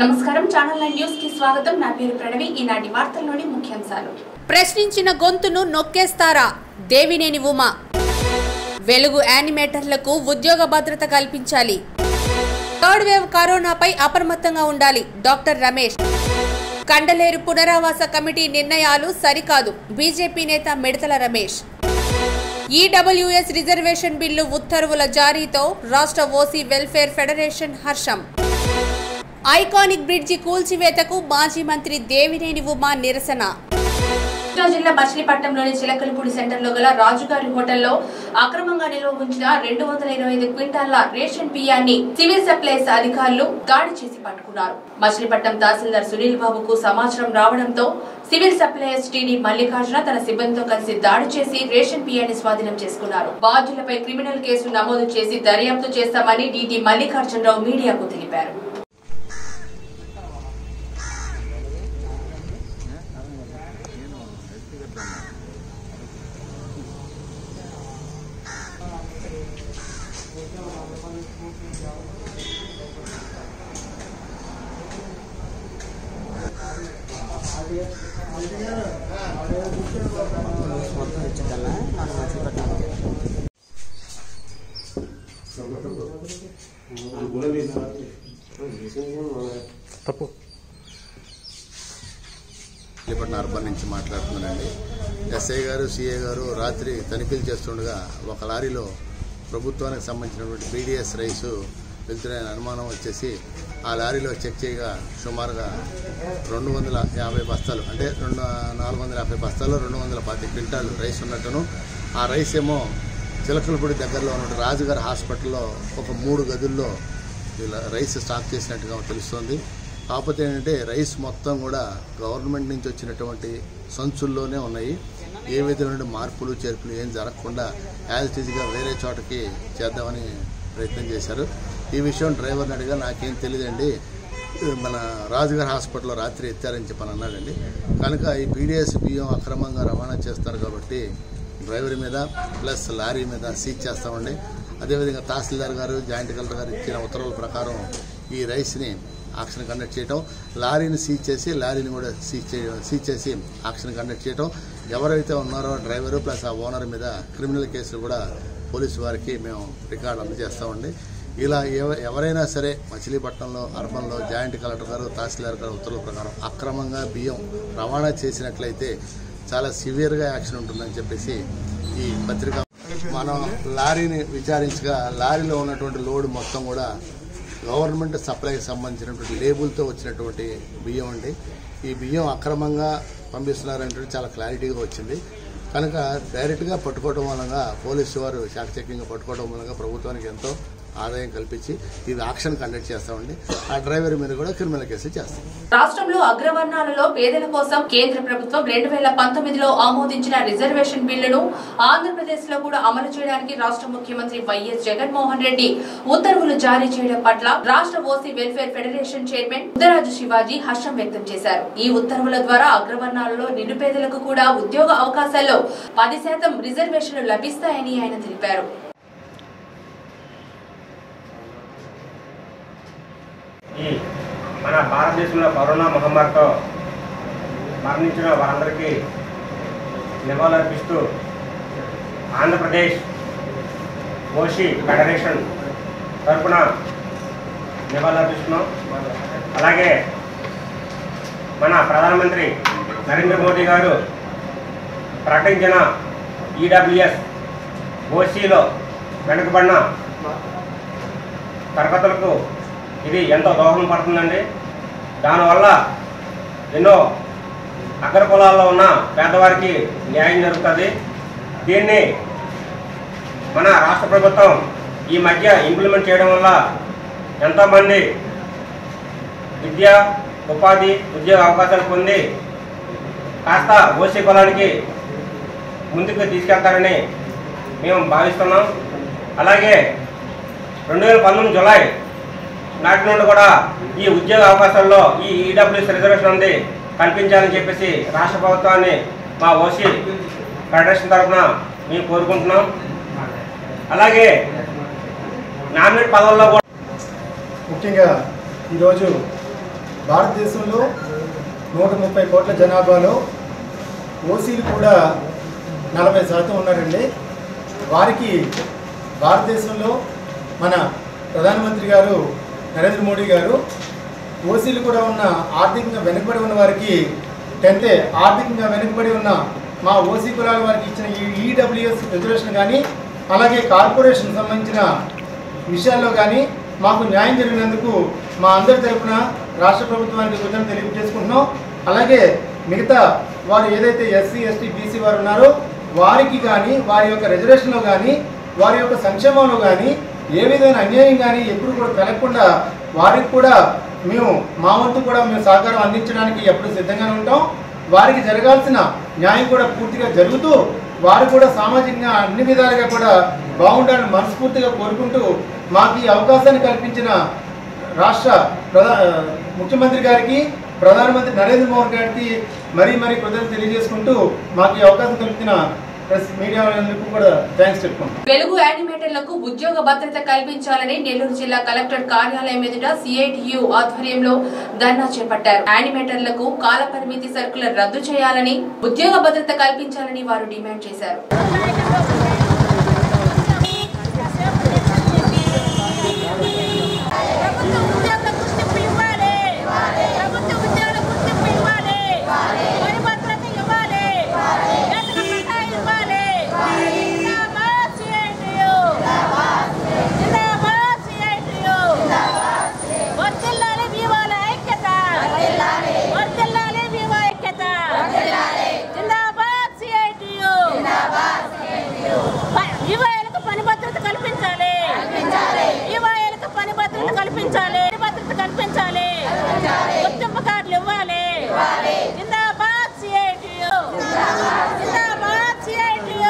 నమస్కారం channel nine news కి స్వాగతం నా పేరు ప్రణవి ఈనాటి వార్తల్లోని ముఖ్యాంశాలు ప్రశ్నించిన గొంతును నొక్కేస్తారా దేవినేని ఉమా వెలుగు యానిమేటర్లకు ఉద్యోగ భద్రత కల్పించాలి థర్డ్ వేవ్ కరోనాపై అప్రమత్తంగా ఉండాలి డాక్టర్ రమేష్ కండలేరు పునరావాస కమిటీ నిర్ణయాలు సరికాదు బీజేపీ నేత మిడతల రమేష్ ఈడబ్ల్యూఎస్ రిజర్వేషన్ బిల్లు ఉత్తర్వుల జారీతో రాష్ట్ర ఓసీ వెల్ఫేర్ ఫెడరేషన్ హర్షం ఐకానిక్ బ్రిడ్జి కూల్చివేతకు మాజీ మంత్రి దేవినేని ఉమా నిరసన కృష్ణా జిల్లా మచిలీపట్నంలోని చిలకలపూడి సెంటర్లో గల రాజుగారి హోటల్లో అక్రమంగా నిల్వ ఉంచిన రెండు వందల ఇరవై ఐదు క్వింటాల రేషన్ బియ్యాన్ని సివిల్ సప్లైస్ అధికారులు దాడి చేసి పట్టుకున్నారు మచిలీపట్నం తహసీల్దార్ సునీల్ బాబుకు సమాచారం రావడంతో సివిల్ సప్లైస్ టీడీ మల్లికార్జున తన సిబ్బందితో కలిసి దాడి చేసి రేషన్ బియ్యాన్ని స్వాధీనం చేసుకున్నారు బాధ్యులపై క్రిమినల్ కేసు నమోదు చేసి దర్యాప్తు చేస్తామని డీటీ మల్లికార్జునరావు మీడియాకు తెలిపారు మొత్తం ఇచ్చిందన్న మన మచిలీపట్నానికి తప్పు విశాఖపట్నం అర్బన్ నుంచి మాట్లాడుతున్నానండి ఎస్ఐ గారు సిఏ గారు రాత్రి తనిఖీలు చేస్తుండగా ఒక లారీలో ప్రభుత్వానికి సంబంధించినటువంటి బీడీఎస్ రైసు వెళ్తున్న అనుమానం వచ్చేసి ఆ లారీలో చెక్ చేయగా సుమారుగా రెండు వందల యాభై బస్తాలు అంటే రెండు నాలుగు వందల యాభై బస్తాలు రెండు వందల పది క్వింటాలు రైస్ ఉన్నట్టును ఆ రైస్ ఏమో చిలకలపూడి దగ్గరలో ఉన్న రాజుగారి హాస్పిటల్లో ఒక మూడు గదుల్లో ఇలా రైస్ స్టాక్ చేసినట్టుగా తెలుస్తోంది కాకపోతే ఏంటంటే రైస్ మొత్తం కూడా గవర్నమెంట్ నుంచి వచ్చినటువంటి సంచుల్లోనే ఉన్నాయి ఏ విధమైన మార్పులు చేర్పులు ఏం జరగకుండా యాజ్ ఇట్ ఈజ్గా వేరే చోటకి చేద్దామని ప్రయత్నం చేశారు ఈ విషయం డ్రైవర్ని అడిగా నాకేం తెలియదండి మన రాజుగారి హాస్పిటల్లో రాత్రి ఎత్తారని చెప్పని అన్నాడండి కనుక ఈ పీడిఎస్ బియ్యం అక్రమంగా రవాణా చేస్తారు కాబట్టి డ్రైవర్ మీద ప్లస్ లారీ మీద సీజ్ చేస్తామండి అదేవిధంగా తహసీల్దార్ గారు జాయింట్ కలెక్టర్ గారు ఇచ్చిన ఉత్తర్వుల ప్రకారం ఈ రైస్ని ఆక్షన్ కండక్ట్ చేయటం లారీని సీజ్ చేసి లారీని కూడా సీజ్ చే సీజ్ చేసి ఆక్షన్ కండక్ట్ చేయటం ఎవరైతే ఉన్నారో డ్రైవరు ప్లస్ ఆ ఓనర్ మీద క్రిమినల్ కేసులు కూడా పోలీసు వారికి మేము రికార్డు అందజేస్తామండి ఇలా ఎవ- ఎవరైనా సరే మచిలీపట్నంలో అర్బన్లో జాయింట్ కలెక్టర్ గారు తహసీల్దార్ గారు ఉత్తర్వుల ప్రకారం అక్రమంగా బియ్యం రవాణా చేసినట్లయితే చాలా సివియర్గా యాక్షన్ ఉంటుందని చెప్పేసి ఈ పత్రిక మనం లారీని విచారించగా లారీలో ఉన్నటువంటి లోడ్ మొత్తం కూడా గవర్నమెంట్ సప్లైకి సంబంధించినటువంటి లేబుల్తో వచ్చినటువంటి బియ్యం అండి ఈ బియ్యం అక్రమంగా పంపిస్తున్నారంటే చాలా క్లారిటీగా వచ్చింది కనుక డైరెక్ట్గా పట్టుకోవడం వలన పోలీసు వారు శాఖ చెక్కింగ్ పట్టుకోవడం వలన ప్రభుత్వానికి ఎంతో ఆదాయం కల్పించి ఇది ఆక్షన్ కండక్ట్ చేస్తామండి ఆ డ్రైవర్ మీద కూడా క్రిమినల్ కేసు చేస్తాం రాష్ట్రంలో అగ్రవర్ణాలలో పేదల కోసం కేంద్ర ప్రభుత్వం రెండు వేల పంతొమ్మిదిలో ఆమోదించిన రిజర్వేషన్ బిల్లును ఆంధ్రప్రదేశ్ లో కూడా అమలు చేయడానికి రాష్ట్ర ముఖ్యమంత్రి వైఎస్ జగన్మోహన్ రెడ్డి ఉత్తర్వులు జారీ చేయడం పట్ల రాష్ట్ర OC welfare federation chairman Udaraju Shivaji హర్షం వ్యక్తం చేశారు ఈ ఉత్తర్వుల ద్వారా అగ్రవర్ణాలలో నిరుపేదలకు కూడా ఉద్యోగ అవకాశాల్లో పది శాతం రిజర్వేషన్లు లభిస్తాయని ఆయన తెలిపారు ఈ మన భారతదేశంలో కరోనా మహమ్మారితో మరణించిన వారందరికీ నివాళులర్పిస్తూ ఆంధ్రప్రదేశ్ ఓషి ఫెడరేషన్ తరఫున నివాళులర్పిస్తున్నాం అలాగే మన ప్రధానమంత్రి నరేంద్ర మోదీ గారు ప్రకటించిన ఈడబ్ల్యూఎస్ ఓసీలో వెనుకబడిన తరగతులకు ఇది ఎంతో దోహదం పడుతుందండి దానివల్ల ఎన్నో అగ్ర కులాల్లో ఉన్న పేదవారికి న్యాయం జరుగుతుంది దీన్ని మన రాష్ట్ర ప్రభుత్వం ఈ మధ్య ఇంప్లిమెంట్ చేయడం వల్ల ఎంతోమంది విద్య ఉపాధి ఉద్యోగ అవకాశాలు పొంది కాస్త ఓసీ కులానికి ముందుకు తీసుకెళ్తారని మేము భావిస్తున్నాం అలాగే రెండు వేల పంతొమ్మిది జులై నాటి నుండి కూడా ఈ ఉద్యోగ అవకాశాల్లో ఈ ఈడబ్ల్యూఎస్ రిజర్వేషన్ ఉంది కల్పించాలని చెప్పేసి రాష్ట్ర ప్రభుత్వాన్ని మా ఓసీ ఫెడరేషన్ తరఫున మేము కోరుకుంటున్నాం అలాగే నామినేట్ పదవుల్లో కూడా ముఖ్యంగా ఈరోజు భారతదేశంలో నూట ముప్పై కోట్ల జనాభాలో ఓసీలు కూడా నలభై శాతం ఉన్నారండి వారికి భారతదేశంలో మన ప్రధానమంత్రి గారు నరేంద్ర మోడీ గారు ఓసీలు కూడా ఉన్న ఆర్థికంగా వెనుకబడి ఉన్న వారికి టెన్తే ఆర్థికంగా వెనుకబడి ఉన్న మా ఓసీ కులాల వారికి ఇచ్చిన ఈ ఈడబ్ల్యూఎస్ రిజర్వేషన్ కానీ అలాగే కార్పొరేషన్ సంబంధించిన విషయాల్లో కానీ మాకు న్యాయం జరిగినందుకు మా అందరి తరపున రాష్ట్ర ప్రభుత్వానికి కృతజ్ఞతలు తెలియజేసుకుంటున్నాం అలాగే మిగతా వారు ఏదైతే ఎస్సీ ఎస్టీ బీసీ వారు ఉన్నారో వారికి కానీ వారి యొక్క రిజర్వేషన్లో కానీ వారి యొక్క సంక్షేమంలో కానీ ఏ విధమైన అన్యాయం కానీ ఎప్పుడు కూడా కలగకుండా వారికి కూడా మేము మా వంతు కూడా మేము సహకారం అందించడానికి ఎప్పుడు సిద్ధంగానే ఉంటాం వారికి జరగాల్సిన న్యాయం కూడా పూర్తిగా జరుగుతూ వారు కూడా సామాజికంగా అన్ని విధాలుగా కూడా బాగుండాలని మనస్ఫూర్తిగా కోరుకుంటూ మాకు ఈ అవకాశాన్ని కల్పించిన రాష్ట్ర ప్రధా ముఖ్యమంత్రి గారికి ప్రధానమంత్రి నరేంద్ర మోడీ గారికి మరీ మరీ కృతజ్ఞతలు తెలియజేసుకుంటూ మాకు ఈ అవకాశం కల్పించిన ప్రెస్ మీడియా వాళ్ళందరికీ కూడా థ్యాంక్స్ చెప్పుకుంటాం వెలుగు యానిమేటర్లకు ఉద్యోగ భద్రత కల్పించాలని నెల్లూరు జిల్లా కలెక్టర్ కార్యాలయం ఎదుట సిఐటియు ఆధ్వర్యంలో ధర్నా చేపట్టారు యానిమేటర్లకు కాల పరిమితి సర్కులర్ రద్దు చేయాలని ఉద్యోగ భద్రత కల్పించాలని వారు డిమాండ్ చేశారు ప్రభుత్వ ఉద్యోగుల గుర్తింపు ఇవ్వాలి ప్రభుత్వ ఉద్యోగుల గుర్తింపు ఇవ్వాలి పని భద్రత ఇవ్వాలి వేతన బకాయి ఇవ్వాలి జిందాబాద్ సిఐటియు జిందాబాద్ సిఐటియు వర్ధిల్లాలి వివాల ఐక్యత వర్ధిల్లాలి వివా ఐక్యత జిందాబాద్ సిఐటియు యువకులకు పని భద్రత కల్పించాలి యువకులకు పని భద్రత కల్పించాలి పని భద్రత కల్పించాలి గుర్తింపు కార్డులు ఇవ్వాలి జిందాబాద్ సిఐటియు జిందాబాద్ సిఐటియు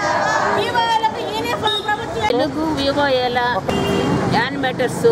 యువకులకు యూనిఫామ్ ప్రభుత్వం తెలుగు వివోఏల యానిమేటర్స్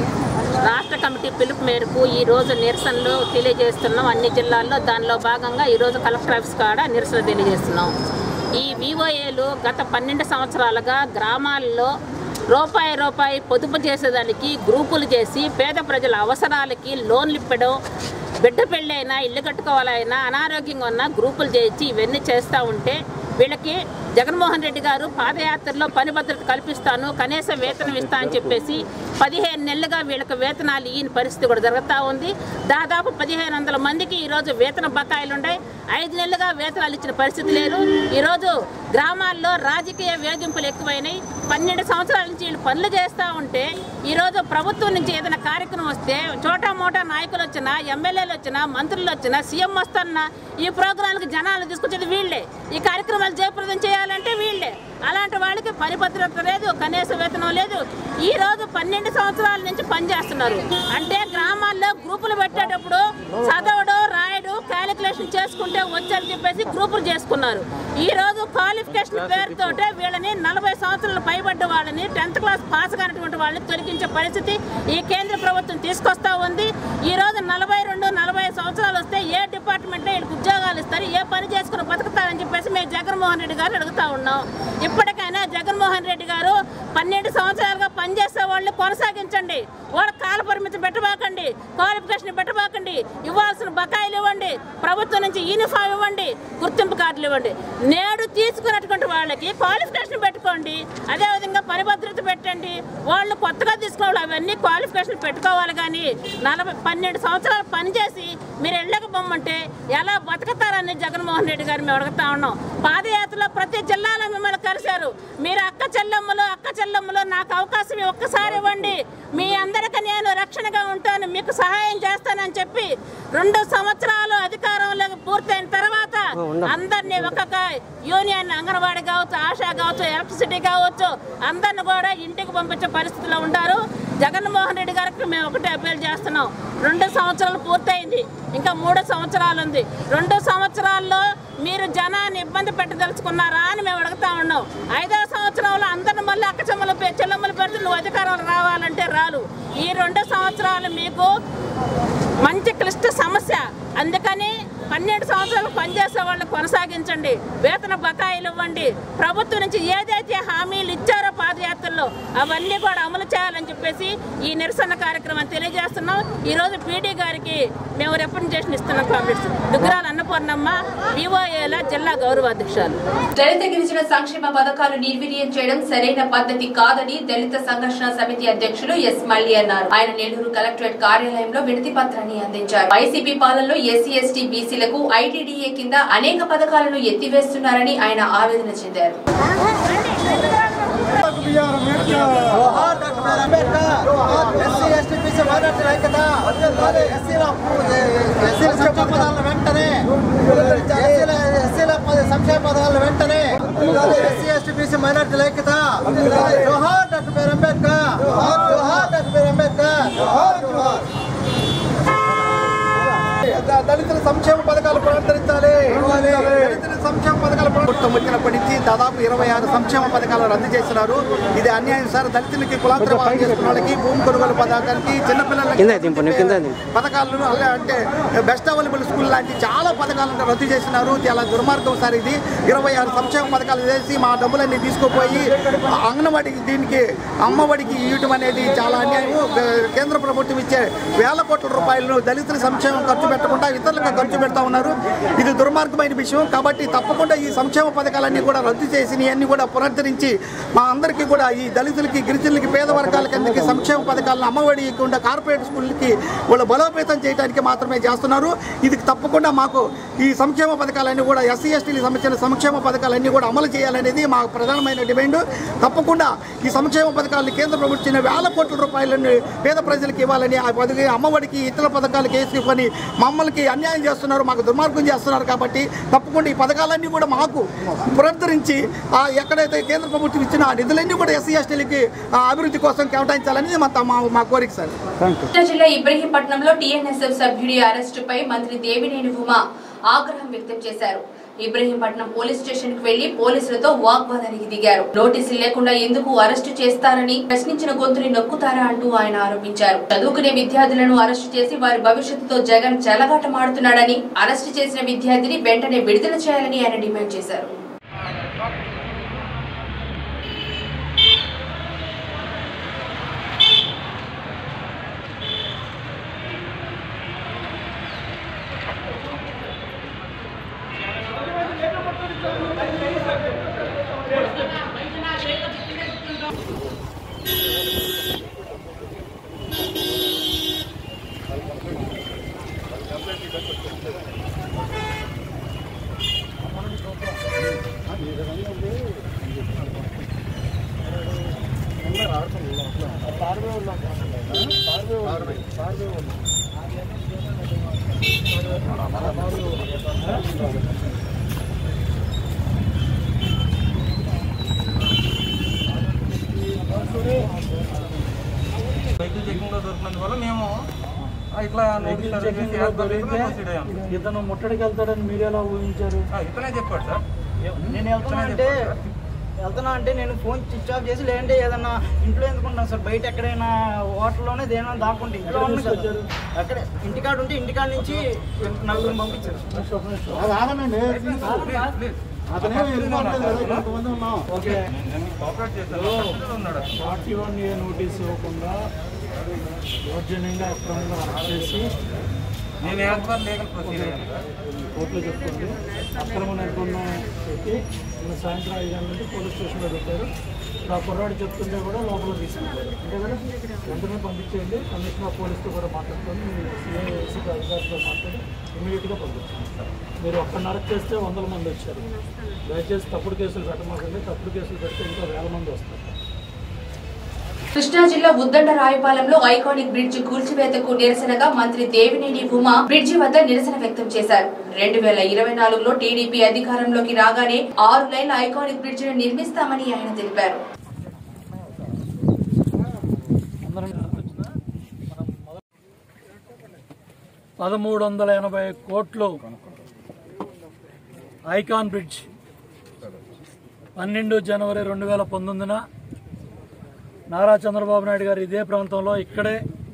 రాష్ట్ర కమిటీ పిలుపు మేరకు ఈ రోజు నిరసనలు తెలియజేస్తున్నాం అన్ని జిల్లాల్లో దానిలో భాగంగా ఈరోజు కలెక్టర్ ఆఫీస్ కాడ నిరసన తెలియజేస్తున్నాం ఈ వివోఏలు గత పన్నెండు సంవత్సరాలుగా గ్రామాల్లో రూపాయి రూపాయి పొదుపు చేసేదానికి గ్రూపులు చేసి పేద ప్రజల అవసరాలకి లోన్లు ఇప్పడం బిడ్డ పెళ్ళైనా ఇల్లు కట్టుకోవాలైనా అనారోగ్యంగా ఉన్న గ్రూపులు చేసి ఇవన్నీ చేస్తూ ఉంటే వీళ్ళకి జగన్మోహన్ రెడ్డి గారు పాదయాత్రలో పని భద్రత కల్పిస్తాను కనీస వేతనం ఇస్తా అని చెప్పేసి పదిహేను నెలలుగా వీళ్ళకి వేతనాలు ఇయ్యని పరిస్థితి కూడా జరుగుతూ ఉంది దాదాపు పదిహేను వందల మందికి ఈరోజు వేతన బకాయిలు ఉన్నాయి ఐదు నెలలుగా వేతనాలు ఇచ్చిన పరిస్థితి లేదు ఈరోజు గ్రామాల్లో రాజకీయ వేధింపులు ఎక్కువైనాయి పన్నెండు సంవత్సరాల నుంచి వీళ్ళు పనులు చేస్తూ ఉంటే ఈరోజు ప్రభుత్వం నుంచి ఏదైనా కార్యక్రమం వస్తే చోటా మోటా నాయకులు వచ్చినా ఎమ్మెల్యేలు వచ్చినా మంత్రులు వచ్చినా సీఎం వస్తున్నా ఈ ప్రోగ్రాంలకు జనాలు తీసుకొచ్చేది వీళ్ళే ఈ కార్యక్రమాలు జయప్రదం చేయాలంటే వీళ్ళే అలాంటి వాళ్ళకి పని భద్రత లేదు కనీస వేతనం లేదు ఈ రోజు పన్నెండు సంవత్సరాల నుంచి పనిచేస్తున్నారు అంటే గ్రామాల్లో గ్రూపులు పెట్టేటప్పుడు చదవడం రాయడం క్యాలిక్యులేషన్ చేసుకుంటే వచ్చని చెప్పేసి గ్రూపులు చేసుకున్నారు ఈ రోజు క్వాలిఫికేషన్ పేరుతోటే వీళ్ళని నలభై సంవత్సరాలు పైబడ్డ వాళ్ళని టెన్త్ క్లాస్ పాస్ కానటువంటి వాళ్ళని తొలగించే పరిస్థితి ఈ కేంద్ర ప్రభుత్వం తీసుకొస్తా ఉంది ఈ రోజు నలభై రెండు నలభై సంవత్సరాలు వస్తే ఏ డిపార్ట్మెంట్లో వీళ్ళకి ఉద్యోగాలు ఇస్తారు ఏ పని చేసుకుని బతుకుతారని చెప్పేసి మేము జగన్మోహన్ రెడ్డి గారు అడుగుతా ఉన్నాం ఇప్పటికైనా జగన్మోహన్ రెడ్డి గారు పన్నెండు సంవత్సరాలుగా పనిచేసే వాళ్ళని కొనసాగించండి వాళ్ళ కాల పరిమితి పెట్టబాకండి క్వాలిఫికేషన్ పెట్టబాకండి ఇవ్వాల్సిన బకాయిలు ఇవ్వండి ప్రభుత్వం నుంచి యూనిఫామ్ ఇవ్వండి గుర్తింపు కార్డులు ఇవ్వండి నేడు తీసుకున్నటువంటి వాళ్ళకి క్వాలిఫికేషన్ పెట్టుకోండి అదేవిధంగా పని భద్రత పెట్టండి వాళ్ళు కొత్తగా తీసుకోవాలి అవన్నీ క్వాలిఫికేషన్ పెట్టుకోవాలి కానీ నలభై పన్నెండు సంవత్సరాలు పనిచేసి మీరు ఎళ్ళక బొమ్మంటే ఎలా బతుకుతారని జగన్మోహన్ రెడ్డి గారు మేము అడుగుతా ఉన్నాం పాదయాత్రలో ప్రతి జిల్లాలో మిమ్మల్ని కలిశారు మీరు అక్క చెల్లెమ్మలు అక్క చెల్లెమ్మలు నాకు అవకాశం ఒక్కసారి ఇవ్వండి మీ అందరికీ నేను రక్షణగా ఉంటాను మీకు సహాయం చేస్తానని చెప్పి రెండు సంవత్సరాలు అధికారంలో పూర్తయిన తర్వాత అందరినీ ఒక్కొక్క యూనియన్ అంగన్వాడీ కావచ్చు ఆశా కావచ్చు ఎలక్ట్రిసిటీ కావచ్చు అందరిని కూడా ఇంటికి పంపించే పరిస్థితిలో ఉంటారు జగన్మోహన్ రెడ్డి గారికి మేము ఒకటే అప్పీల్ చేస్తున్నాం రెండు సంవత్సరాలు పూర్తయింది ఇంకా మూడు సంవత్సరాలు ఉంది రెండు సంవత్సరాల్లో మీరు జనాన్ని ఇబ్బంది పెట్టదలుచుకున్నారా అని మేము అడుగుతా ఉన్నాం ఐదో సంవత్సరంలో అందరిని మళ్ళీ అక్కచెమ్మలు పె- చెల్లెమ్మలు పెడితే నువ్వు అధికారాలు రావాలంటే రాలు ఈ రెండు సంవత్సరాలు మీకు మంచి క్లిష్ట సమస్య అందుకని పన్నెండు సంవత్సరాలు పనిచేసే వాళ్ళు కొనసాగించండి వేతన బకాయిలు ఇవ్వండి ప్రభుత్వం నుంచి ఏదైతే హామీలు ఇచ్చారో పాదయాత్రలో అవన్నీ కూడా అమలు చేయాలని చెప్పేసి ఈ నిరసన కార్యక్రమం తెలియజేస్తున్నాం ఈరోజు పీడీ గారికి మేము రిప్రజెంటేషన్ ఇస్తున్నాం కాంగ్రెస్ దుగ్గరాల అన్నపూర్ణమ్మ డిఓఏల జిల్లా గౌరవ అధ్యక్షురాలు దళిత గిరిజన సంక్షేమ పథకాలు నిర్వీర్యం చేయడం సరైన పద్ధతి కాదని దళిత సంఘర్షణ సమితి అధ్యక్షులు ఎస్ మల్లి అన్నారు ఆయన నెల్లూరు కలెక్టరేట్ కార్యాలయంలో వినతి పత్రాన్ని అందించారు వైసీపీ పాలనలో ఎస్సీ ఎస్టీ బీసీలకు ఐటీడీఏ కింద అనేక పథకాలను ఎత్తివేస్తున్నారని ఆయన ఆవేదన చెందారు సంక్షేమ పథకాల వెంటనే ఎస్సీ ఎస్టీ బీసీ మైనార్టీల ఐక్యత జోహార్ డాక్టర్ బిఆర్ అంబేద్కర్ జోహార్ డాక్టర్ బిఆర్ అంబేద్కర్ జోహార్ జోహార్ దళితుల సంక్షేమ పథకాలు పునరుద్ధరించాలి దళితుల సంక్షేమ పథకాలు ప్రభుత్వం వచ్చినప్పటి నుంచి దాదాపు ఇరవై ఆరు సంక్షేమ పథకాలు రద్దు చేసినారు ఇది అన్యాయం సార్ దళితులకి కులాంతరం చేసుకున్న వాళ్ళకి భూమి కొనుగోలు పథకానికి చిన్నపిల్లలకి పథకాలను అలా అంటే బెస్ట్ అవైలబుల్ స్కూల్ లాంటి చాలా పథకాలను రద్దు చేసినారు చాలా దుర్మార్గం సార్ ఇది ఇరవై ఆరు సంక్షేమ పథకాలు చేసి మా డబ్బులన్నీ తీసుకుపోయి అంగన్వాడికి దీనికి అమ్మఒడికి ఇవ్వటం అనేది చాలా అన్యాయం కేంద్ర ప్రభుత్వం ఇచ్చే వేల కోట్ల రూపాయలను దళితుల సంక్షేమం ఖర్చు పెట్టకుండా ఇతరులకు ఖర్చు పెడతా ఉన్నారు ఇది దుర్మార్గమైన విషయం కాబట్టి తప్పకుండా ఈ సంక్షేమ పథకాలన్నీ కూడా రద్దు చేసి ఇవన్నీ కూడా పునరుద్ధరించి మా అందరికీ కూడా ఈ దళితులకి గిరిజనులకి పేద వర్గాలకి అందరికీ సంక్షేమ పథకాలను అమ్మఒడి ఇవ్వకుండా కార్పొరేట్ స్కూళ్ళకి వాళ్ళు బలోపేతం చేయడానికి మాత్రమే చేస్తున్నారు ఇది తప్పకుండా మాకు ఈ సంక్షేమ పథకాలన్నీ కూడా ఎస్సీ ఎస్టీలకు సంబంధించిన సంక్షేమ పథకాలన్నీ కూడా అమలు చేయాలనేది మా ప్రధానమైన డిమాండ్ తప్పకుండా ఈ సంక్షేమ పథకాలను కేంద్ర ప్రభుత్వం ఇచ్చిన వేల కోట్ల రూపాయలను పేద ప్రజలకు ఇవ్వాలని ఆ పథక అమ్మఒడికి ఇతర పథకాలకు వేసుకొని మమ్మల్ని అన్యాయం చేస్తున్నారు మాకు దుర్మార్గం చేస్తున్నారు కాబట్టి తప్పకుండా ఈ పథకాలన్నీ కూడా మాకు పునరుద్ధరించి ఆ ఎక్కడైతే కేంద్ర ప్రభుత్వం ఇచ్చిన ఆ నిధులన్నీ కూడా ఎస్సీ ఎస్టీలకి అభివృద్ధి కోసం కేటాయించాలని మా మా- మా కోరిక సార్ కృష్ణా జిల్లా ఇబ్రహీంపట్నంలో టీఎన్ఎస్ఎఫ్ సభ్యుడి అరెస్టుపై మంత్రి దేవినేని ఉమా ఆగ్రహం వ్యక్తం చేశారు ఇబ్రహీంపట్నం పోలీస్ స్టేషన్ కు వెళ్లి పోలీసులతో వాగ్వాదానికి దిగారు నోటీసులు లేకుండా ఎందుకు అరెస్టు చేస్తారని ప్రశ్నించిన గొంతుని నొక్కుతారా అంటూ ఆయన ఆరోపించారు చదువుకునే విద్యార్థులను అరెస్టు చేసి వారి భవిష్యత్తుతో జగన్ చెలగాటమాడుతున్నాడని అరెస్టు చేసిన విద్యార్థిని వెంటనే విడుదల చేయాలని ఆయన డిమాండ్ చేశారు వెహికల్ చెకింగ్ లో దొరికినందువల్ల మేము ఆ, ఇట్లా నోటీస్ సర్వ్ చేసి యాజ్ పర్ రీజన్ ప్రొసీడ్ అయ్యాం ఇతను ముట్టడికి వెళ్తాడని మీరు ఎలా ఊహించారు ఆ, ఇతనే చెప్పాడు సార్ నేను వెళ్తున్నా అంటే వెళ్తున్నా అంటే నేను ఫోన్ స్విచ్ ఆఫ్ చేసి లేదంటే ఏదన్నా ఇంట్లో ఎందుకుంటాను సార్ బయట ఎక్కడైనా హోటల్లోనే దేనైనా దాక్కుంటే ఇంట్లో ఉన్న అక్కడే ఇంటికాడ ఉంటే ఇంటికాడ నుంచి నలుగురు పంపించారు ఓకే కోఆపరేట్ చేస్తాను ఉన్నాడు ఫార్టీ వన్ ఏ నోటీస్ ఇవ్వకుండా దౌర్జన్యంగా అక్రమంగా అరెస్ట్ చేసి నేను యాజ్ పర్ లీగల్ ప్రొసీడ్ అయ్యాను సార్ కోర్టులో చెప్పుకోండి అక్రమ నిర్బంధం పెట్టి నిన్న సాయంత్రం ఐదు గంటల నుంచి పోలీస్ స్టేషన్లో పెట్టారు ఇప్పుడు ఆ కుర్రాడు చెప్తుంటే కూడా లోపల తీసుకెళ్ళారు అంతే కదా వెంటనే పంపించేయండి కమిషనర్ ఆఫ్ పోలీస్తో కూడా మాట్లాడుకొని మీరు సిఐ ఏసీపీ అధికారులతో మాట్లాడి ఇమీడియట్గా పంపించండి మీరు ఒక్కరిని అరెస్ట్ చేస్తే వందల మంది వచ్చారు దయచేసి తప్పుడు కేసులు పెట్టమాకండి తప్పుడు కేసులు పెడితే ఇంకా వేల మంది వస్తారు కృష్ణా జిల్లా ఉద్దండ రాయపాలెంలో ఐకానిక్ బ్రిడ్జ్ కూల్చివేతకు నిరసనగా మంత్రి దేవినేని ఉమా బ్రిడ్జి వద్ద నిరసన వ్యక్తం చేశారు రెండు వేల ఇరవై నాలుగులో టీడీపీ అధికారంలోకి రాగానే ఆరు లైన్ల ఐకానిక్ బ్రిడ్జ్ ను నిర్మిస్తామని ఆయన తెలిపారు పదమూడు వందల ఎనభై కోట్లు ఐకాన్ బ్రిడ్జ్ పన్నెండు జనవరి రెండు వేల పంతొమ్మిదిన నారా చంద్రబాబు నాయుడు గారు ఇదే ప్రాంతంలో ఇక్కడే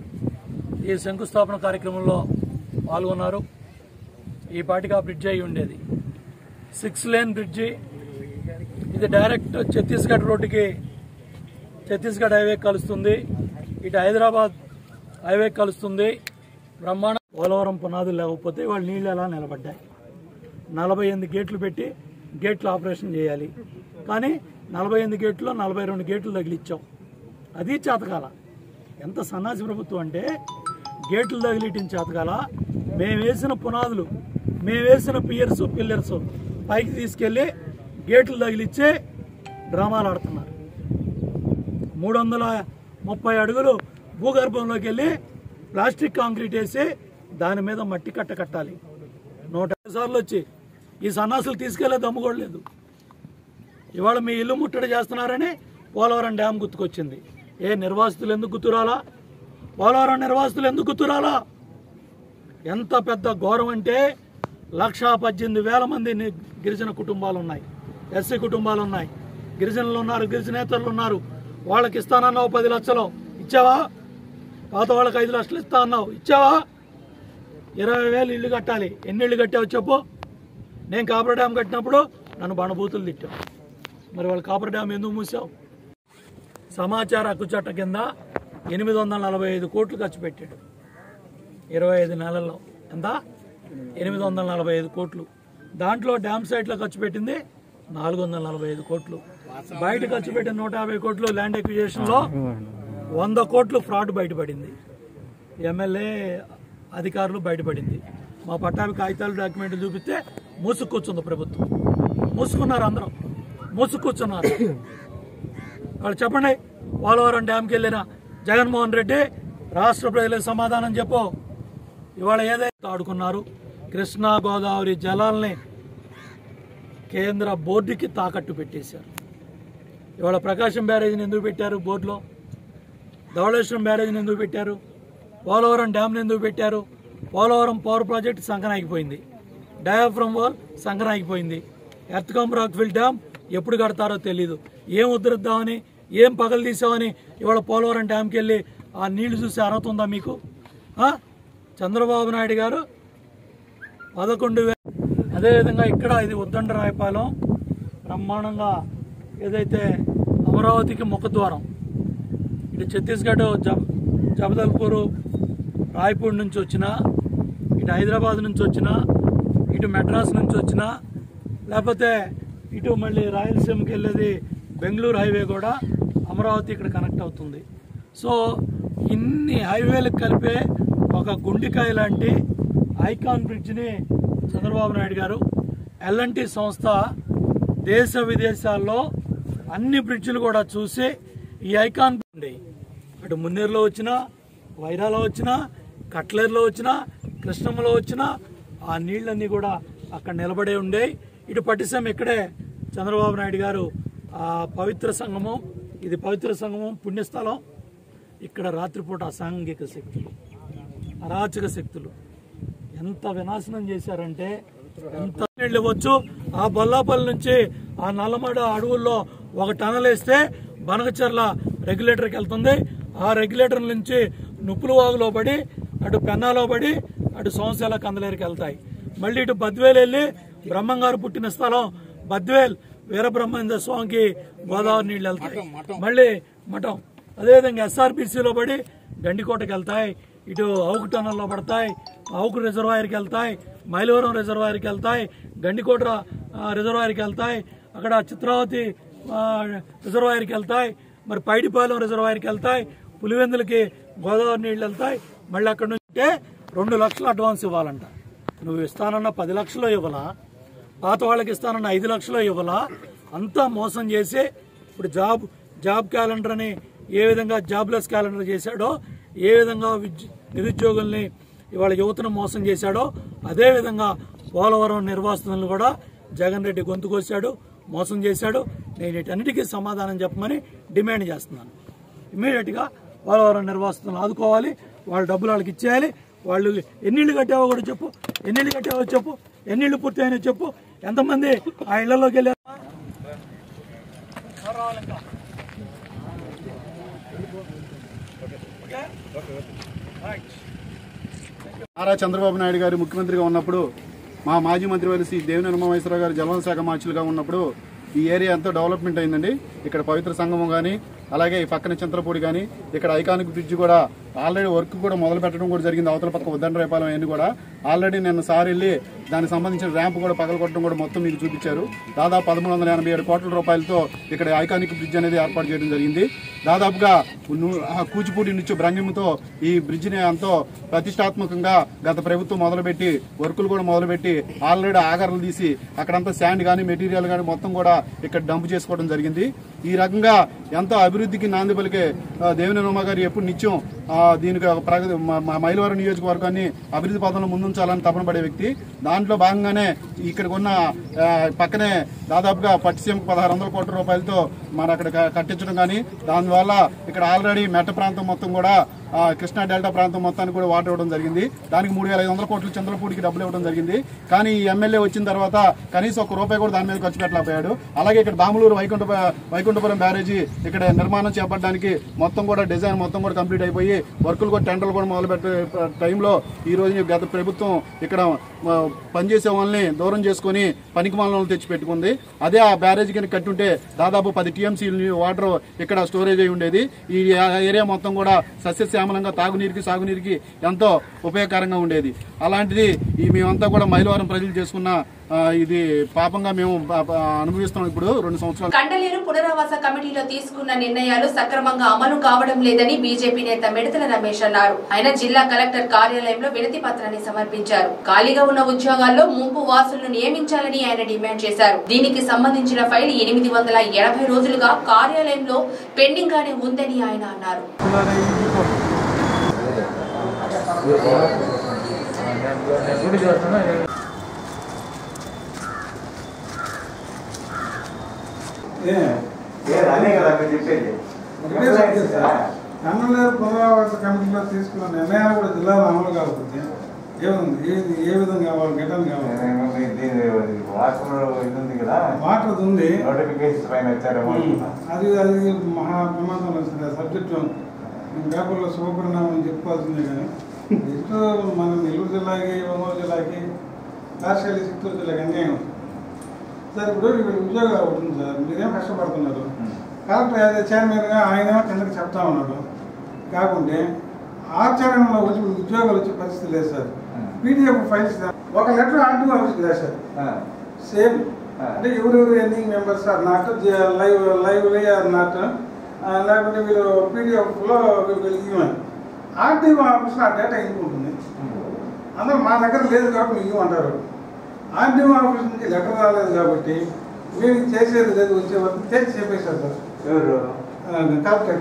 ఈ శంకుస్థాపన కార్యక్రమంలో పాల్గొన్నారు ఈ పాటికి ఆ బ్రిడ్జ్ అయి ఉండేది సిక్స్ లేన్ బ్రిడ్జి ఇది డైరెక్ట్ ఛత్తీస్గఢ్ రోడ్డుకి ఛత్తీస్గఢ్ హైవే కలుస్తుంది ఇటు హైదరాబాద్ హైవే కలుస్తుంది బ్రహ్మాండ పోలవరం పునాదులు లేకపోతే వాళ్ళు నీళ్ళు ఎలా నిలబడ్డాయి నలభై ఎనిమిది గేట్లు పెట్టి గేట్లు ఆపరేషన్ చేయాలి కానీ నలభై ఎనిమిది గేట్లు నలభై రెండు గేట్లు తగిలిచ్చాం అది చేతకాల ఎంత సన్నాసి ప్రభుత్వం అంటే గేట్లు తగిలిటిన చేతకాల మేము వేసిన పునాదులు మేము వేసిన పియర్స్ పిల్లర్స్ పైకి తీసుకెళ్ళి గేట్లు తగిలిచ్చే డ్రామాలు ఆడుతున్నారు మూడు వందల ముప్పై అడుగులు భూగర్భంలోకి వెళ్ళి ప్లాస్టిక్ కాంక్రీట్ వేసి దాని మీద మట్టి కట్ట కట్టాలి నూట యాభై సార్లు వచ్చి ఈ సన్నాసులు తీసుకెళ్లే దమ్ము కూడా లేదు ఇవాళ మీ ఇల్లు ముట్టడి చేస్తున్నారని పోలవరం డ్యామ్ గుర్తుకొచ్చింది ఏ నిర్వాసితులు ఎందుకు గుర్తురాలా పోలవరం నిర్వాసితులు ఎందుకు గుర్తురాలా ఎంత పెద్ద ఘోరం అంటే లక్షా పద్దెనిమిది వేల మంది ని- గిరిజన కుటుంబాలు ఉన్నాయి ఎస్సీ కుటుంబాలు ఉన్నాయి గిరిజనులు ఉన్నారు గిరిజనేతరులు ఉన్నారు వాళ్ళకి ఇస్తానన్నావు పది లక్షలు ఇచ్చావా పాత వాళ్ళకి ఐదు లక్షలు ఇస్తా అన్నావు ఇచ్చావా ఇరవై వేలు ఇల్లు కట్టాలి ఎన్ని ఇల్లు కట్టావు చెప్పు నేను కాపర్ డ్యామ్ కట్టినప్పుడు నన్ను బండబూతులు తిట్టావు మరి వాళ్ళు కాపర్ డ్యామ్ ఎందుకు మూసావు సమాచార హక్కు చట్ట కింద ఎనిమిది వందల నలభై ఐదు కోట్లు ఖర్చు పెట్టాడు ఇరవై ఐదు నెలల్లో ఎంత ఎనిమిది వందల నలభై ఐదు కోట్లు దాంట్లో డ్యామ్ సైట్లో ఖర్చు పెట్టింది నాలుగు వందల నలభై ఐదు కోట్లు బయట ఖర్చు పెట్టిన నూట యాభై కోట్లు ల్యాండ్ ఎక్విజేషన్లో వంద కోట్లు ఫ్రాడ్ బయటపడింది ఎమ్మెల్యే అధికారులు బయటపడింది మా పట్టాభి కాగితాలు డాక్యుమెంట్లు చూపిస్తే మూసుకూర్చుంది ప్రభుత్వం మూసుకున్నారు అందరం మూసుకూర్చున్నారు వాళ్ళు చెప్పండి పోలవరం డ్యామ్కి వెళ్ళిన జగన్మోహన్ రెడ్డి రాష్ట్ర ప్రజలకు సమాధానం చెప్పు ఇవాళ ఏదైతే ఆడుకున్నారు కృష్ణా గోదావరి జలాల్ని కేంద్ర బోర్డుకి తాకట్టు పెట్టేశారు ఇవాళ ప్రకాశం బ్యారేజీని ఎందుకు పెట్టారు బోర్డులో ధవళేశ్వరం బ్యారేజీని ఎందుకు పెట్టారు పోలవరం డ్యామ్ని ఎందుకు పెట్టారు పోలవరం పవర్ ప్రాజెక్ట్ సంకనాగిపోయింది డయాఫ్రమ్ వాల్ సంకనాగిపోయింది ఎర్త్కమ్ రాక్ఫిల్ డ్యామ్ ఎప్పుడు కడతారో తెలీదు ఏం ఉద్ధరిద్దామని ఏం పగలు తీసామని ఇవాళ పోలవరం డ్యామ్కి వెళ్ళి ఆ నీళ్లు చూసి అర్హత ఉందా మీకు ఆ? చంద్రబాబు నాయుడు గారు పదకొండు వే అదేవిధంగా ఇక్కడ ఇది ఉద్దండ రాయపాలెం బ్రహ్మాండంగా ఏదైతే అమరావతికి ముఖద్వారం ఇటు ఛత్తీస్గఢ్ జబ్ జబదల్పూర్ రాయ్పూర్ నుంచి వచ్చిన ఇటు హైదరాబాద్ నుంచి వచ్చిన ఇటు మెడ్రాస్ నుంచి వచ్చిన లేకపోతే ఇటు మళ్ళీ రాయలసీమకి వెళ్ళేది బెంగళూరు హైవే కూడా అమరావతి ఇక్కడ కనెక్ట్ అవుతుంది సో ఇన్ని హైవేలకు కలిపే ఒక గుండికాయ లాంటి ఐకాన్ బ్రిడ్జ్ని చంద్రబాబు నాయుడు గారు ఎల్ఎన్టీ సంస్థ దేశ విదేశాల్లో అన్ని బ్రిడ్జిలు కూడా చూసి ఈ ఐకాన్ ఉండే అటు మున్నేరులో వచ్చినా వైరాలో వచ్చినా కట్లేరులో వచ్చినా కృష్ణమ్మలో వచ్చినా ఆ నీళ్ళన్నీ కూడా అక్కడ నిలబడే ఉండే ఇటు పట్టిసీమ ఇక్కడే చంద్రబాబు నాయుడు గారు ఆ పవిత్ర సంగమం ఇది పవిత్ర సంగమం పుణ్యస్థలం ఇక్కడ రాత్రిపూట అసాంఘిక శక్తులు అరాచక శక్తులు ఎంత వినాశనం చేశారంటే ఎంత నీళ్ళు ఇవ్వచ్చు ఆ బొల్లాపల్లి నుంచి ఆ నల్లమడ అడవుల్లో ఒక టనల్ వేస్తే బనకచర్ల రెగ్యులేటర్కి వెళ్తుంది ఆ రెగ్యులేటర్ నుంచి నుప్పులు వాగులో పడి అటు పెన్నాలో పడి అటు సోమశేల కందలేరుకి వెళ్తాయి మళ్ళీ ఇటు బద్వేలు వెళ్ళి బ్రహ్మంగారు పుట్టిన స్థలం బద్వేల్ వీరబ్రహ్మేంద్ర స్వామికి గోదావరి నీళ్ళు వెళ్తాయి మళ్ళీ మఠం అదేవిధంగా ఎస్ఆర్బీసీలో పడి గండికోటకి వెళ్తాయి ఇటు అవుకు టనల్లో పడతాయి అవుకు రిజర్వాయర్కి వెళ్తాయి మైలవరం రిజర్వాయర్కి వెళ్తాయి గండికోట ఆ, రిజర్వాయర్కి వెళ్తాయి అక్కడ చిత్రావతి ఆ, రిజర్వాయర్కి వెళ్తాయి మరి పైడిపాలెం రిజర్వాయర్కి వెళ్తాయి పులివెందులకి గోదావరి నీళ్ళు వెళ్తాయి మళ్ళీ అక్కడ నుంచి రెండు లక్షలు అడ్వాన్స్ ఇవ్వాలంట నువ్వు ఇస్తానన్న పది లక్షలు ఇవ్వాలా పాత వాళ్ళకి ఇస్తానన్న ఐదు లక్షలు ఇవ్వాలా అంతా మోసం చేసి ఇప్పుడు జాబ్ జాబ్ క్యాలెండర్ అని ఏ విధంగా జాబ్లెస్ క్యాలెండర్ చేశాడో ఏ విధంగా విద్య- నిరుద్యోగుల్ని ఇవాళ యువతను మోసం చేశాడో అదే విధంగా పోలవరం నిర్వాసితులను కూడా జగన్ రెడ్డి గొంతు కోసాడు మోసం చేశాడు నేను వీటన్నిటికీ సమాధానం చెప్పమని డిమాండ్ చేస్తున్నాను ఇమీడియట్గా పోలవరం నిర్వాసితులను ఆదుకోవాలి వాళ్ళ డబ్బులు వాళ్ళకి ఇచ్చేయాలి వాళ్ళు ఎన్నిళ్ళు కట్టావో కూడా చెప్పు ఎన్నిళ్ళు కట్టావో చెప్పు ఎన్ని ఇళ్ళు పూర్తి అయినా చెప్పు ఎంతమంది ఆ ఇళ్లలోకి వెళ్ళారు నారా చంద్రబాబు నాయుడు గారు ముఖ్యమంత్రిగా ఉన్నప్పుడు మా మాజీ మంత్రి వారి శ్రీ దేవినేని ఉమామహేశ్వరరావు గారు జలవన శాఖ మార్చులుగా ఉన్నప్పుడు ఈ ఏరియా ఎంతో డెవలప్మెంట్ అయిందండి ఇక్కడ పవిత్ర సంగమం కానీ అలాగే ఈ పక్కన చింతలపూడి కానీ ఇక్కడ ఐకానిక్ బ్రిడ్జ్ కూడా ఆల్రెడీ వర్క్ కూడా మొదలు పెట్టడం కూడా జరిగింది అవతల పక్క ఉద్దండరేపాలెం అన్ని కూడా ఆల్రెడీ నిన్న సార్ వెళ్ళి దానికి సంబంధించిన ర్యాంప్ కూడా పగలగొట్టడం కూడా మొత్తం మీకు చూపించారు దాదాపు పదమూడు వందల ఎనభై ఏడు కోట్ల రూపాయలతో ఇక్కడ ఐకానిక్ బ్రిడ్జ్ అనేది ఏర్పాటు చేయడం జరిగింది దాదాపుగా ను- ఆ కూచిపూడి నుంచి బ్రంగిముతో ఈ బ్రిడ్జిని ఎంతో ప్రతిష్టాత్మకంగా గత ప్రభుత్వం మొదలుపెట్టి వర్కులు కూడా మొదలుపెట్టి ఆల్రెడీ ఆగర్లు తీసి అక్కడంతా శాండ్ కానీ మెటీరియల్ కానీ మొత్తం కూడా ఇక్కడ డంప్ చేసుకోవడం జరిగింది ఈ రకంగా ఎంతో అభివృద్ధికి నాంది పలికే ఆ, దేవినేని ఉమా గారు ఎప్పుడు నిత్యం ఆ, దీనికి ఒక ప్రగతి మా- మా మైలవరం నియోజకవర్గాన్ని అభివృద్ధి పదంలో ముందుంచాలని తపన పడే వ్యక్తి దాంట్లో భాగంగానే ఇక్కడికి ఉన్న ఆ, పక్కనే దాదాపుగా పట్టిసీమకు పదహారు వందల కోట్ల రూపాయలతో మరి అక్కడ క- కట్టించడం కానీ దానివల్ల ఇక్కడ ఆల్రెడీ మెట్ట ప్రాంతం మొత్తం కూడా ఆ, కృష్ణా డెల్టా ప్రాంతం మొత్తానికి కూడా వాటర్ ఇవ్వడం జరిగింది దానికి మూడు వేల ఐదు వందల కోట్లు చంద్రపూడికి డబ్బులు ఇవ్వడం జరిగింది కానీ ఈ ఎమ్మెల్యే వచ్చిన తర్వాత కనీసం ఒక రూపాయి కూడా దాని మీద ఖర్చు పెట్టలేకపోయాడు అలాగే ఇక్కడ దాములూరు వైకుంఠ వైకుంఠపురం బ్యారేజీ ఇక్కడ నిర్మాణం చేపట్టడానికి మొత్తం కూడా డిజైన్ మొత్తం కూడా కంప్లీట్ అయిపోయి వర్కులు కూడా టెండర్లు కూడా మొదలు పెట్టే టైంలో ఈ రోజు గత ప్రభుత్వం ఇక్కడ ఆ, పనిచేసే వాళ్ళని దూరం చేసుకొని పనికి వాళ్ళని తెచ్చి పెట్టుకుంది అదే ఆ బ్యారేజ్ కింద కట్టుంటే దాదాపు పది టీఎంసీ వాటర్ ఇక్కడ స్టోరేజ్ అయి ఉండేది ఈ ఏరియా మొత్తం కూడా సస్యశ్యామలంగా తాగునీరుకి సాగునీరుకి ఎంతో ఉపయోగకరంగా ఉండేది అలాంటిది ఈ మేమంతా కూడా మైలవరం ప్రజలు చేసుకున్న ఆ, ఇది పాపంగా మేము ప- ప- అనుభవిస్తున్నాం ఇప్పుడు రెండు సంవత్సరాలు కండలేరు పునరావాస కమిటీలో తీసుకున్న నిర్ణయాలు సక్రమంగా అమలు కావడం లేదని బీజేపీ నేత మిడతల రమేష్ అన్నారు ఆయన జిల్లా కలెక్టర్ కార్యాలయంలో వినతి పత్రాన్ని సమర్పించారు ఖాళీగా ఉన్న ఉద్యోగాల్లో ముంపు వాసులను నియమించాలని ఆయన డిమాండ్ చేశారు దీనికి సంబంధించిన ఫైల్ ఎనిమిది వందల ఎనభై రోజులుగా కార్యాలయంలో పెండింగ్ గానే ఉందని ఆయన అన్నారు కన్నలేరు పునరావాస కమిటీలో తీసుకున్న నిర్ణయాలు కూడా జిల్లాలో అమలు కాకపోతే ఏముంది ఏది ఏ విధంగా కావాలి గిటన్ కావాలి వాటర్ ఉంది నోటిఫికేషన్ పైన వచ్చారేమో అనుకున్నా. అది అది మహా ప్రమాదం వచ్చింది ఆ సబ్జెక్టు మేము పేపర్లో శుభపరిణామం చెప్పుకోవాల్సిందే కానీ ఇటు మన నెల్లూరు జిల్లాకి ఒంగోలు జిల్లాకి రాజశైలి చిత్తూరు జిల్లాకి అన్యాయం సార్ ఇప్పుడు ఇక్కడ ఉద్యోగాలు అవుతుంది సార్ మీరేం కష్టపడుతున్నారు కలెక్టర్ యాజ్ చైర్మన్గా ఆయన కిందకి చెప్తా ఉన్నాడు కాకుంటే ఆచరణలో వచ్చి ఉద్యోగాలు వచ్చే పరిస్థితి లేదు సార్ పీడిఎఫ్ ఫైల్స్ ఒక లెటర్ ఆర్టీఓ ఆఫీస్కి రాశారు సేమ్ అంటే ఎవరెవరు ending members are not live lively are not లేకపోతే వీళ్ళు పీడిఎఫ్లో వీళ్ళు ఇవ్వమని ఆర్టీఓ ఆఫీస్లో ఆ డేటా ఎందుకు ఉంటుంది అందరూ మా దగ్గర లేదు కాబట్టి మీరు ఇవ్వమంటారు ఆర్టీఓ ఆఫీస్ నుంచి లెటర్ రాలేదు కాబట్టి మేము ఇది చేసేది లేదు వచ్చే వరకు తెచ్చి చెప్పేశారు సార్ ఎవరు కలెక్టర్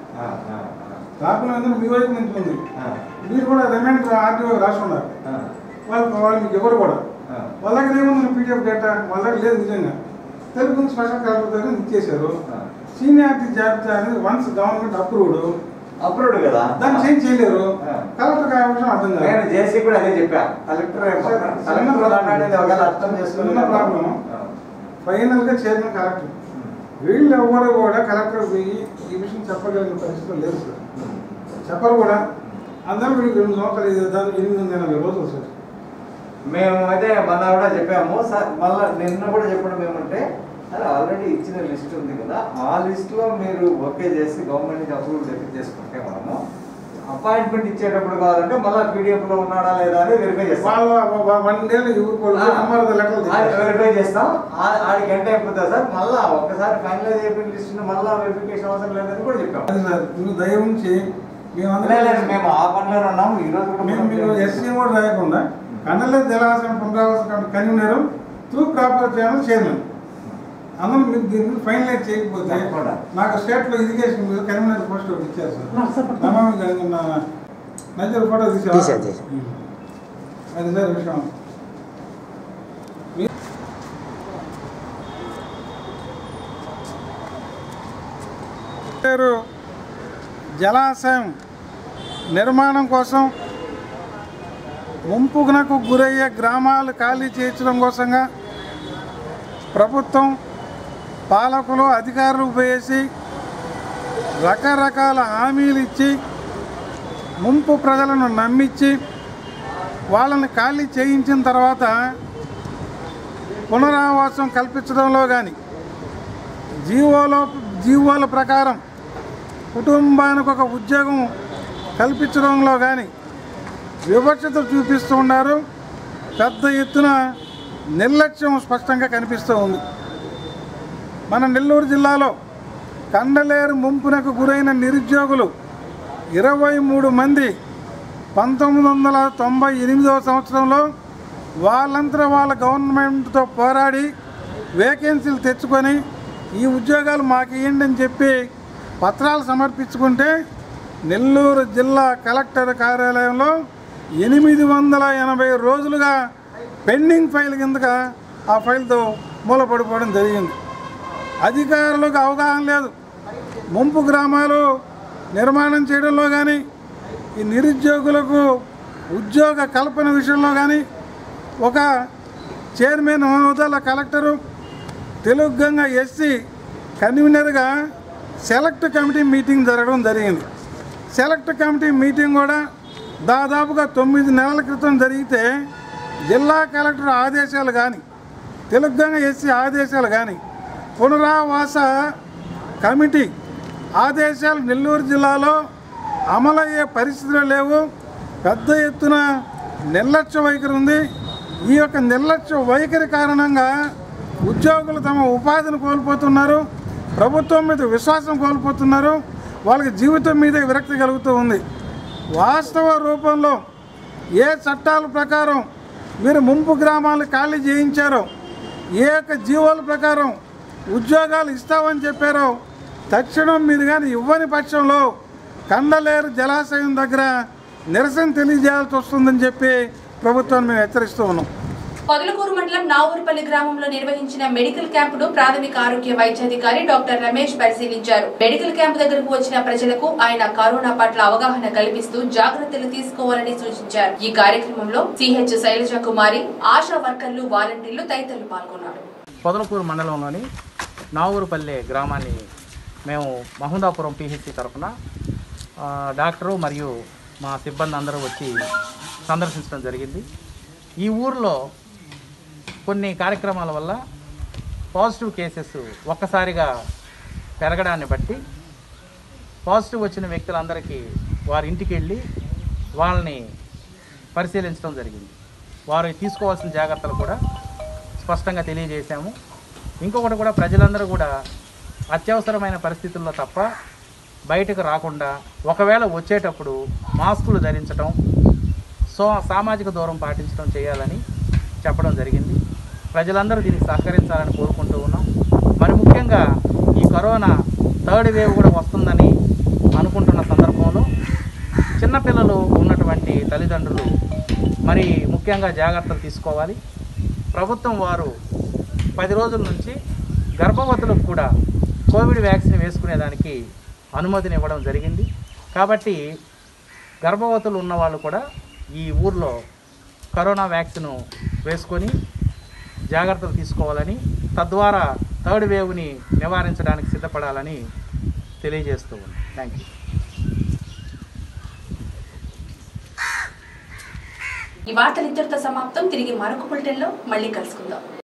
డాక్యుమెంట్ మీ వైపు నుంచి ఉంది మీరు కూడా రిమైండర్ ఆర్టీఓ రాసి ఉన్నారు వాళ్ళు వాళ్ళు మీకు ఎవరు కూడా వాళ్ళ దగ్గర ఏముంది పీడిఎఫ్ డేటా వాళ్ళ దగ్గర లేదు నిజంగా తెలుగు స్పెషల్ కలెక్టర్ దగ్గర ఇచ్చేశారు సీనియారిటీ జాబితా అనేది వన్స్ గవర్నమెంట్ అప్రూవ్డ్ అప్రూవ్డ్ కదా దాన్ని చేంజ్ చేయలేరు కలెక్టర్ కావాల్సిన అర్థం కాదు నేను జేసీ కూడా అదే చెప్పా కలెక్టర్ కలెక్టర్ మాట్లాడేది ఒకవేళ అర్థం చేసుకుని చిన్న ప్రాబ్లం ఫైనల్ గా చైర్మన్ కలెక్టర్ వీళ్ళు ఎవరు కూడా కలెక్టర్ పోయి ఈ విషయం చెప్పగలిగిన పరిస్థితులు లేదు సార్ చెప్పరు కూడా అందరూ వీళ్ళకి రెండు సంవత్సరాలు ఇది దాని ఎనిమిది వందల ఎనభై రోజులు సార్ మేము అయితే మొన్న కూడా చెప్పాము సార్ మళ్ళీ నిన్న కూడా చెప్పడం ఏమంటే అది ఆల్రెడీ ఇచ్చిన లిస్ట్ ఉంది కదా ఆ లిస్ట్లో మీరు ఓకే చేసి గవర్నమెంట్ నుంచి అప్రూవల్ తెప్పి చేసుకుంటే మనము అపాయింట్మెంట్ ఇచ్చేటప్పుడు కావాలంటే మళ్ళీ పీడిఎఫ్ లో ఉన్నాడా లేదా అని వెరిఫై చేస్తాం వాళ్ళ వన్ డేలో ఎవరు నెంబర్ లెక్కలు వెరిఫై చేస్తాం ఆ- ఆడికి ఎంత అయిపోతుంది సార్ మళ్ళీ ఒక్కసారి ఫైనలైజ్ అయిపోయిన లిస్ట్ మళ్ళీ వెరిఫికేషన్ అవసరం లేదని కూడా చెప్పాం అది సార్ మీరు దయ ఉంచి లేదు, లేదు, మేము ఆ పనిలోనే ఉన్నాం ఈ రోజు కూడా మేము మీరు ఎస్సీ కూడా రాయకుండా కన్నల జలాశయం పునరావాస committee convener through proper channel chairman అందరూ మీరు దీన్ని ఫైనలైజ్ చేయకపోతే నాకు స్టేట్లో ఇరిగేషన్ మీద కన్వీనర్ పోస్ట్ ఒకటి ఇచ్చారు సార్ నమామి గంగ నా- నజర్ ఫోటో తీసావా తీశాను, తీశాను. అది సార్ విషయం పేరు జలాశయం నిర్మాణం కోసం ముంపునకు గురయ్యే గ్రామాలు ఖాళీ చేయించడం కోసంగా ప్రభుత్వం పాలకులు అధికారులు ఉపయోగించి రకరకాల హామీలు ఇచ్చి ముంపు ప్రజలను నమ్మించి వాళ్ళని ఖాళీ చేయించిన తర్వాత పునరావాసం కల్పించడంలో కానీ జీవోలో జీవోల ప్రకారం కుటుంబానికి ఒక ఉద్యోగం కల్పించడంలో కానీ వివక్షత చూపిస్తూ ఉన్నారు పెద్ద ఎత్తున నిర్లక్ష్యం స్పష్టంగా కనిపిస్తూ ఉంది మన నెల్లూరు జిల్లాలో కండలేరు ముంపునకు గురైన నిరుద్యోగులు ఇరవై మూడు మంది పంతొమ్మిది వందల తొంభై ఎనిమిదవ సంవత్సరంలో వాళ్ళంతా వాళ్ళ గవర్నమెంట్తో పోరాడి వేకెన్సీలు తెచ్చుకొని ఈ ఉద్యోగాలు మాకు ఇవ్వండి అని చెప్పి పత్రాలు సమర్పించుకుంటే నెల్లూరు జిల్లా కలెక్టర్ కార్యాలయంలో ఎనిమిది వందల ఎనభై రోజులుగా పెండింగ్ ఫైల్ కిందగా ఆ ఫైల్తో మూలపడిపోవడం జరిగింది అధికారులకు అవగాహన లేదు ముంపు గ్రామాలు నిర్మాణం చేయడంలో కానీ ఈ నిరుద్యోగులకు ఉద్యోగ కల్పన విషయంలో కానీ ఒక చైర్మన్ హోదాల కలెక్టరు తెలుగు గంగ ఎస్సీ కన్వీనర్గా సెలెక్ట్ కమిటీ మీటింగ్ జరగడం జరిగింది సెలెక్ట్ కమిటీ మీటింగ్ కూడా దాదాపుగా తొమ్మిది నెలల క్రితం జరిగితే జిల్లా కలెక్టర్ ఆదేశాలు కానీ తెలుగు గంగ ఎస్సీ ఆదేశాలు కానీ పునరావాస కమిటీ ఆదేశాలు నెల్లూరు జిల్లాలో అమలయ్యే పరిస్థితులు లేవు పెద్ద ఎత్తున నిర్లక్ష్య వైఖరి ఉంది ఈ యొక్క నిర్లక్ష్య వైఖరి కారణంగా ఉద్యోగులు తమ ఉపాధిని కోల్పోతున్నారు ప్రభుత్వం మీద విశ్వాసం కోల్పోతున్నారు వాళ్ళకి జీవితం మీద విరక్తి కలుగుతూ ఉంది వాస్తవ రూపంలో ఏ చట్టాల ప్రకారం మీరు ముంపు గ్రామాలు ఖాళీ చేయించారో ఏ యొక్క జీవోల ప్రకారం ఉద్యోగాలు ఇస్తామని చెప్పారో తక్షణం మీరు కానీ ఇవ్వని పక్షంలో కండలేరు జలాశయం దగ్గర నిరసన తెలియజేయాల్సి వస్తుందని చెప్పి ప్రభుత్వాన్ని మేము హెచ్చరిస్తూ ఉన్నాం పొదలకూరు మండలం నావూరుపల్లి గ్రామంలో నిర్వహించిన మెడికల్ క్యాంపును ప్రాథమిక ఆరోగ్య వైద్యాధికారి డాక్టర్ రమేష్ పరిశీలించారు మెడికల్ క్యాంపు దగ్గరకు వచ్చిన ప్రజలకు ఆయన కరోనా పట్ల అవగాహన కల్పిస్తూ జాగ్రత్తలు తీసుకోవాలని సూచించారు ఈ కార్యక్రమంలో సిహెచ్ శైలజ కుమారి ఆశా వర్కర్లు వాలంటీర్లు తదితరులు పాల్గొన్నారు పొదలకూరు మండలంలోని నావూరుపల్లె గ్రామాన్ని మేము మహుందాపురం పిహెచ్సి తరఫున ఆ, డాక్టరు మరియు మా సిబ్బంది అందరూ వచ్చి సందర్శించడం జరిగింది ఈ ఊరిలో కొన్ని కార్యక్రమాల వల్ల పాజిటివ్ కేసెస్ ఒక్కసారిగా పెరగడాన్ని బట్టి పాజిటివ్ వచ్చిన వ్యక్తులందరికీ వారి ఇంటికి వెళ్ళి వాళ్ళని పరిశీలించడం జరిగింది వారు తీసుకోవాల్సిన జాగ్రత్తలు కూడా స్పష్టంగా తెలియజేశాము ఇంకొకటి కూడా ప్రజలందరూ కూడా అత్యవసరమైన పరిస్థితుల్లో తప్ప బయటకు రాకుండా ఒకవేళ వచ్చేటప్పుడు మాస్కులు ధరించడం సో సామాజిక దూరం పాటించడం చేయాలని చెప్పడం జరిగింది ప్రజలందరూ దీనికి సహకరించాలని కోరుకుంటూ ఉన్నాం మరి ముఖ్యంగా ఈ కరోనా థర్డ్ వేవ్ కూడా వస్తుందని అనుకుంటున్న సందర్భంలో చిన్నపిల్లలు ఉన్నటువంటి తల్లిదండ్రులు మరి ముఖ్యంగా జాగ్రత్తలు తీసుకోవాలి ప్రభుత్వం వారు పది రోజుల నుంచి గర్భవతులకు కూడా కోవిడ్ వ్యాక్సిన్ వేసుకునేదానికి అనుమతిని ఇవ్వడం జరిగింది కాబట్టి గర్భవతులు ఉన్న వాళ్ళు కూడా ఈ ఊర్లో కరోనా వ్యాక్సిన్ వేసుకొని జాగ్రత్తలు తీసుకోవాలని తద్వారా థర్డ్ వేవ్ని నివారించడానికి సిద్ధపడాలని తెలియజేస్తూ ఉన్నాను థ్యాంక్ యూ ఈ వార్తలు ఇంతటితో సమాప్తం తిరిగి మరొక బులెటిన్లో మళ్ళీ కలుసుకుందాం